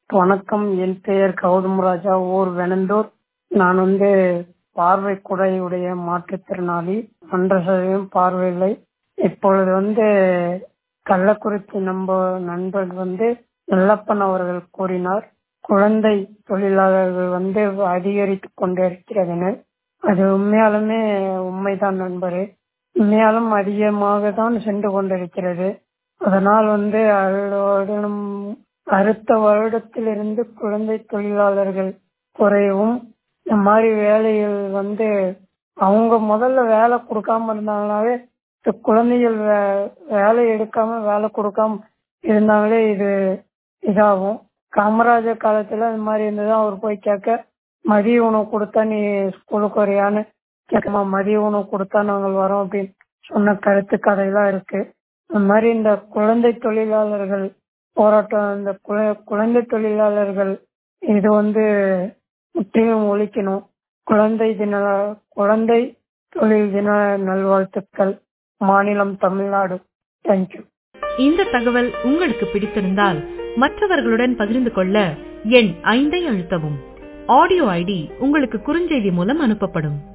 வணக்கம் என் பெயர் கௌதம் ராஜா ஊர் வெனந்தூர் நான் வந்து பார்வை குறையுடைய மாற்றுத்திறனாளி ஒன்றரை சதவீதம் பார்வை இல்லை இப்பொழுது வந்து கள்ளக்குறிச்சி நம்ப நண்பர் வந்து நல்லப்பன் அவர்கள் கூறினார் குழந்தை தொழிலாளர்கள் வந்து அதிகரித்து கொண்டிருக்கிறதுன்னு அது உண்மையாலுமே உண்மைதான் நண்பரே உண்மையாலும் அதிகமாக தான் சென்று கொண்டிருக்கிறது அதனால் வந்து வருடம் அடுத்த வருடத்திலிருந்து குழந்தை தொழிலாளர்கள் குறையவும் இந்த மாதிரி வேலைகள் வந்து அவங்க முதல்ல வேலை கொடுக்காம இருந்தாங்கனாவே இந்த குழந்தைகள் வே வேலை எடுக்காம வேலை கொடுக்காம இருந்தாங்களே இது இதாகும் காமராஜர் காலத்துல இந்த மாதிரி இருந்தது அவர் போய் கேட்க மதிய உணவு கொடுத்தா நீ ஸ்கூலுக்கு வரியான்னு கேட்கமா மதிய உணவு கொடுத்தா நாங்கள் வரோம் அப்படின்னு சொன்ன கருத்து கதையெல்லாம் இருக்கு இந்த மாதிரி இந்த குழந்தை தொழிலாளர்கள் போராட்டம் இந்த குழந்தை தொழிலாளர்கள் இது வந்து முற்றிலும் ஒழிக்கணும் குழந்தை தின குழந்தை தொழில் தின நல்வாழ்த்துக்கள் மாநிலம் தமிழ்நாடு தேங்க்யூ இந்த தகவல் உங்களுக்கு பிடித்திருந்தால் மற்றவர்களுடன் பகிர்ந்து கொள்ள எண் ஐந்தை அழுத்தவும் ஆடியோ ஐடி உங்களுக்கு குறுஞ்செய்தி மூலம் அனுப்பப்படும்